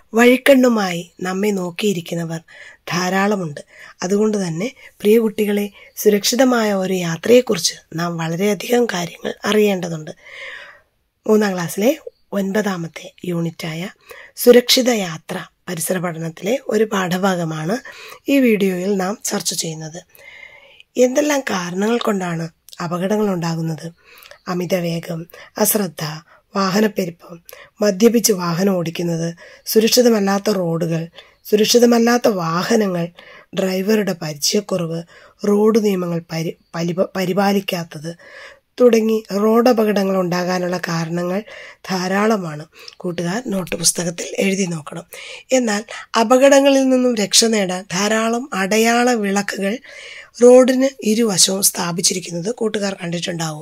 വഴിക്കണ്ണുമായി നമ്മെ നോക്കിയിരിക്കുന്നവർ ധാരാളമുണ്ട് അതുകൊണ്ട് തന്നെ പ്രിയ കുട്ടികളെ സുരക്ഷിതമായ ഒരു യാത്രയെക്കുറിച്ച് നാം വളരെയധികം കാര്യങ്ങൾ അറിയേണ്ടതുണ്ട് മൂന്നാം ക്ലാസ്സിലെ ഒൻപതാമത്തെ യൂണിറ്റായ സുരക്ഷിത യാത്ര പരിസര പഠനത്തിലെ ഒരു പാഠഭാഗമാണ് ഈ വീഡിയോയിൽ നാം ചർച്ച ചെയ്യുന്നത് എന്തെല്ലാം കാരണങ്ങൾ കൊണ്ടാണ് അപകടങ്ങൾ ഉണ്ടാകുന്നത് അമിതവേഗം അശ്രദ്ധ വാഹനപ്പെരുപ്പം മദ്യപിച്ച് വാഹനം ഓടിക്കുന്നത് സുരക്ഷിതമല്ലാത്ത റോഡുകൾ സുരക്ഷിതമല്ലാത്ത വാഹനങ്ങൾ ഡ്രൈവറുടെ പരിചയക്കുറവ് റോഡ് നിയമങ്ങൾ പരി പരിപ പരിപാലിക്കാത്തത് തുടങ്ങി റോഡ് അപകടങ്ങൾ ഉണ്ടാകാനുള്ള കാരണങ്ങൾ ധാരാളമാണ് കൂട്ടുകാർ നോട്ട് പുസ്തകത്തിൽ എഴുതി നോക്കണം എന്നാൽ അപകടങ്ങളിൽ നിന്നും രക്ഷ നേടാൻ ധാരാളം അടയാള വിളക്കുകൾ റോഡിന് ഇരുവശവും സ്ഥാപിച്ചിരിക്കുന്നത് കൂട്ടുകാർ കണ്ടിട്ടുണ്ടാവും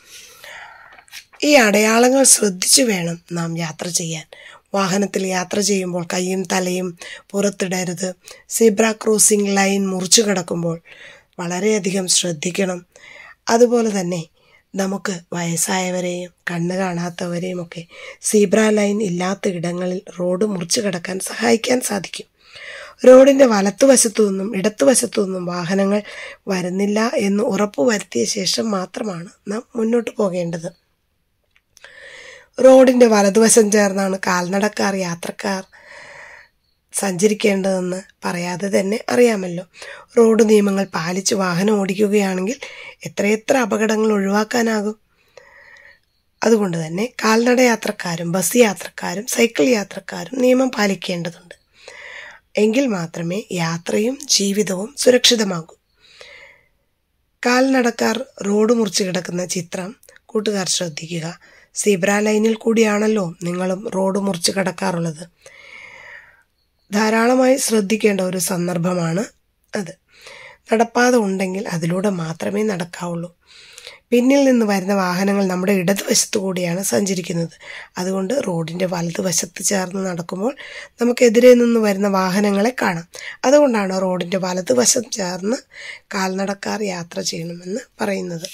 ഈ അടയാളങ്ങൾ ശ്രദ്ധിച്ചു വേണം നാം യാത്ര ചെയ്യാൻ വാഹനത്തിൽ യാത്ര ചെയ്യുമ്പോൾ കൈയും തലയും പുറത്തിടരുത് സിബ്ര ക്രോസിംഗ് ലൈൻ മുറിച്ചു കിടക്കുമ്പോൾ വളരെയധികം ശ്രദ്ധിക്കണം അതുപോലെ തന്നെ നമുക്ക് വയസ്സായവരെയും കണ്ണ് കാണാത്തവരെയും ഒക്കെ സീബ്ര ലൈൻ ഇല്ലാത്ത ഇടങ്ങളിൽ റോഡ് മുറിച്ചു കിടക്കാൻ സഹായിക്കാൻ സാധിക്കും റോഡിന്റെ വലത്തുവശത്തു നിന്നും ഇടത്തുവശത്തു നിന്നും വാഹനങ്ങൾ വരുന്നില്ല എന്ന് ഉറപ്പുവരുത്തിയ ശേഷം മാത്രമാണ് നാം മുന്നോട്ട് പോകേണ്ടത് റോഡിന്റെ വലതുവശം ചേർന്നാണ് കാൽനടക്കാർ യാത്രക്കാർ സഞ്ചരിക്കേണ്ടതെന്ന് പറയാതെ തന്നെ അറിയാമല്ലോ റോഡ് നിയമങ്ങൾ പാലിച്ച് വാഹനം ഓടിക്കുകയാണെങ്കിൽ എത്രയെത്ര അപകടങ്ങൾ ഒഴിവാക്കാനാകും അതുകൊണ്ട് തന്നെ കാൽനട യാത്രക്കാരും ബസ് യാത്രക്കാരും സൈക്കിൾ യാത്രക്കാരും നിയമം പാലിക്കേണ്ടതുണ്ട് എങ്കിൽ മാത്രമേ യാത്രയും ജീവിതവും സുരക്ഷിതമാകൂ കാൽനടക്കാർ റോഡ് മുറിച്ച് കിടക്കുന്ന ചിത്രം കൂട്ടുകാർ ശ്രദ്ധിക്കുക സീബ്ര ലൈനിൽ കൂടിയാണല്ലോ നിങ്ങളും റോഡ് മുറിച്ച് കിടക്കാറുള്ളത് ധാരാളമായി ശ്രദ്ധിക്കേണ്ട ഒരു സന്ദർഭമാണ് അത് നടപ്പാത ഉണ്ടെങ്കിൽ അതിലൂടെ മാത്രമേ നടക്കാവുള്ളൂ പിന്നിൽ നിന്ന് വരുന്ന വാഹനങ്ങൾ നമ്മുടെ ഇടതുവശത്തു കൂടിയാണ് സഞ്ചരിക്കുന്നത് അതുകൊണ്ട് റോഡിന്റെ വലതുവശത്ത് ചേർന്ന് നടക്കുമ്പോൾ നമുക്കെതിരെ നിന്ന് വരുന്ന വാഹനങ്ങളെ കാണാം അതുകൊണ്ടാണ് റോഡിന്റെ വലതുവശം ചേർന്ന് കാൽനടക്കാർ യാത്ര ചെയ്യണമെന്ന് പറയുന്നത്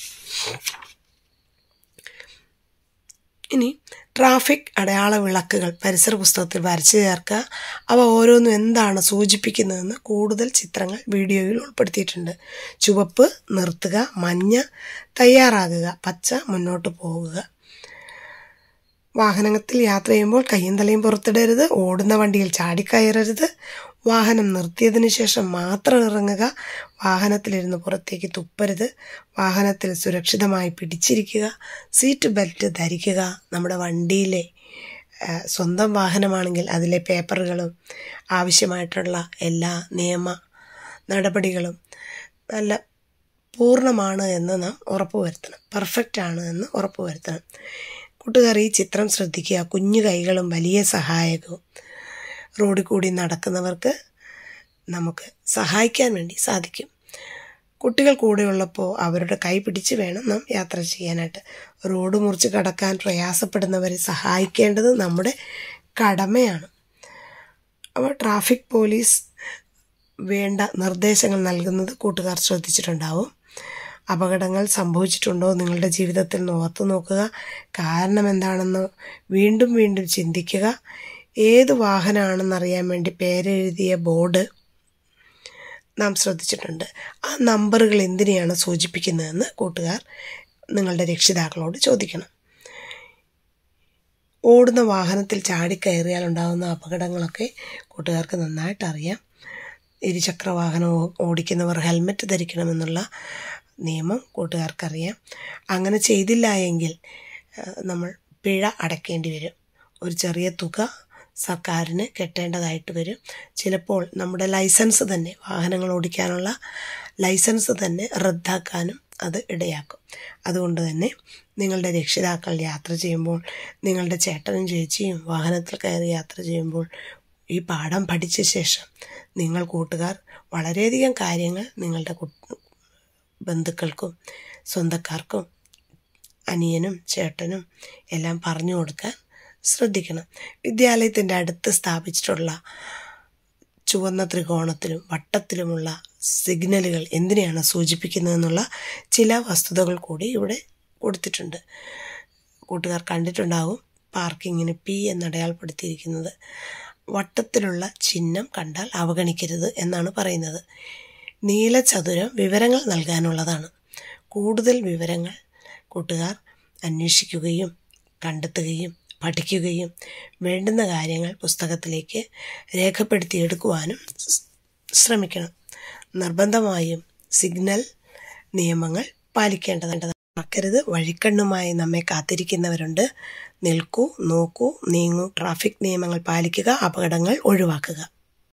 ഇനി ട്രാഫിക് അടയാള വിളക്കുകൾ പരിസര പുസ്തകത്തിൽ വരച്ചു ചേർക്കുക അവ ഓരോന്നും എന്താണ് സൂചിപ്പിക്കുന്നതെന്ന് കൂടുതൽ ചിത്രങ്ങൾ വീഡിയോയിൽ ഉൾപ്പെടുത്തിയിട്ടുണ്ട് ചുവപ്പ് നിർത്തുക മഞ്ഞ തയ്യാറാകുക പച്ച മുന്നോട്ട് പോകുക വാഹനത്തിൽ യാത്ര ചെയ്യുമ്പോൾ കയ്യും തലയും പുറത്തിടരുത് ഓടുന്ന വണ്ടിയിൽ ചാടിക്കയറരുത് വാഹനം നിർത്തിയതിനു ശേഷം മാത്രം ഇറങ്ങുക വാഹനത്തിലിരുന്ന് പുറത്തേക്ക് തുപ്പരുത് വാഹനത്തിൽ സുരക്ഷിതമായി പിടിച്ചിരിക്കുക സീറ്റ് ബെൽറ്റ് ധരിക്കുക നമ്മുടെ വണ്ടിയിലെ സ്വന്തം വാഹനമാണെങ്കിൽ അതിലെ പേപ്പറുകളും ആവശ്യമായിട്ടുള്ള എല്ലാ നിയമ നടപടികളും നല്ല പൂർണ്ണമാണ് എന്ന് നാം ഉറപ്പുവരുത്തണം പെർഫെക്റ്റ് ആണ് എന്ന് ഉറപ്പുവരുത്തണം കൂട്ടുകാർ ഈ ചിത്രം ശ്രദ്ധിക്കുക കുഞ്ഞു കൈകളും വലിയ സഹായകവും റോഡിൽ കൂടി നടക്കുന്നവർക്ക് നമുക്ക് സഹായിക്കാൻ വേണ്ടി സാധിക്കും കുട്ടികൾ കൂടെയുള്ളപ്പോൾ അവരുടെ കൈ പിടിച്ച് വേണം നാം യാത്ര ചെയ്യാനായിട്ട് റോഡ് മുറിച്ച് കടക്കാൻ പ്രയാസപ്പെടുന്നവരെ സഹായിക്കേണ്ടത് നമ്മുടെ കടമയാണ് അപ്പോൾ ട്രാഫിക് പോലീസ് വേണ്ട നിർദ്ദേശങ്ങൾ നൽകുന്നത് കൂട്ടുകാർ ശ്രദ്ധിച്ചിട്ടുണ്ടാവും അപകടങ്ങൾ സംഭവിച്ചിട്ടുണ്ടോ നിങ്ങളുടെ ജീവിതത്തിൽ നിന്ന് ഓർത്തു നോക്കുക കാരണം എന്താണെന്ന് വീണ്ടും വീണ്ടും ചിന്തിക്കുക ഏത് വാഹനമാണെന്ന് അറിയാൻ വേണ്ടി പേരെഴുതിയ ബോർഡ് നാം ശ്രദ്ധിച്ചിട്ടുണ്ട് ആ നമ്പറുകൾ എന്തിനെയാണ് സൂചിപ്പിക്കുന്നതെന്ന് കൂട്ടുകാർ നിങ്ങളുടെ രക്ഷിതാക്കളോട് ചോദിക്കണം ഓടുന്ന വാഹനത്തിൽ ചാടിക്കയറിയാൽ ഉണ്ടാകുന്ന അപകടങ്ങളൊക്കെ കൂട്ടുകാർക്ക് നന്നായിട്ട് അറിയാം ഇരുചക്ര വാഹനം ഓടിക്കുന്നവർ ഹെൽമെറ്റ് ധരിക്കണമെന്നുള്ള നിയമം കൂട്ടുകാർക്കറിയാം അങ്ങനെ ചെയ്തില്ല എങ്കിൽ നമ്മൾ പിഴ അടയ്ക്കേണ്ടി വരും ഒരു ചെറിയ തുക സർക്കാരിന് കെട്ടേണ്ടതായിട്ട് വരും ചിലപ്പോൾ നമ്മുടെ ലൈസൻസ് തന്നെ വാഹനങ്ങൾ ഓടിക്കാനുള്ള ലൈസൻസ് തന്നെ റദ്ദാക്കാനും അത് ഇടയാക്കും അതുകൊണ്ട് തന്നെ നിങ്ങളുടെ രക്ഷിതാക്കൾ യാത്ര ചെയ്യുമ്പോൾ നിങ്ങളുടെ ചേട്ടനും ചേച്ചിയും വാഹനത്തിൽ കയറി യാത്ര ചെയ്യുമ്പോൾ ഈ പാഠം പഠിച്ച ശേഷം നിങ്ങൾ കൂട്ടുകാർ വളരെയധികം കാര്യങ്ങൾ നിങ്ങളുടെ ബന്ധുക്കൾക്കും സ്വന്തക്കാർക്കും അനിയനും ചേട്ടനും എല്ലാം പറഞ്ഞു കൊടുക്കാൻ ശ്രദ്ധിക്കണം വിദ്യാലയത്തിൻ്റെ അടുത്ത് സ്ഥാപിച്ചിട്ടുള്ള ചുവന്ന ത്രികോണത്തിലും വട്ടത്തിലുമുള്ള സിഗ്നലുകൾ എന്തിനെയാണ് സൂചിപ്പിക്കുന്നതെന്നുള്ള ചില വസ്തുതകൾ കൂടി ഇവിടെ കൊടുത്തിട്ടുണ്ട് കൂട്ടുകാർ കണ്ടിട്ടുണ്ടാകും പാർക്കിങ്ങിന് പി എന്നടയാളപ്പെടുത്തിയിരിക്കുന്നത് വട്ടത്തിലുള്ള ചിഹ്നം കണ്ടാൽ അവഗണിക്കരുത് എന്നാണ് പറയുന്നത് നീലചതുരം വിവരങ്ങൾ നൽകാനുള്ളതാണ് കൂടുതൽ വിവരങ്ങൾ കൂട്ടുകാർ അന്വേഷിക്കുകയും കണ്ടെത്തുകയും പഠിക്കുകയും വേണ്ടുന്ന കാര്യങ്ങൾ പുസ്തകത്തിലേക്ക് രേഖപ്പെടുത്തിയെടുക്കുവാനും സ് ശ്രമിക്കണം നിർബന്ധമായും സിഗ്നൽ നിയമങ്ങൾ പാലിക്കേണ്ടതുണ്ട് മറക്കരുത് വഴിക്കണ്ണുമായി നമ്മെ കാത്തിരിക്കുന്നവരുണ്ട് നിൽക്കൂ നോക്കൂ നീങ്ങൂ ട്രാഫിക് നിയമങ്ങൾ പാലിക്കുക അപകടങ്ങൾ ഒഴിവാക്കുക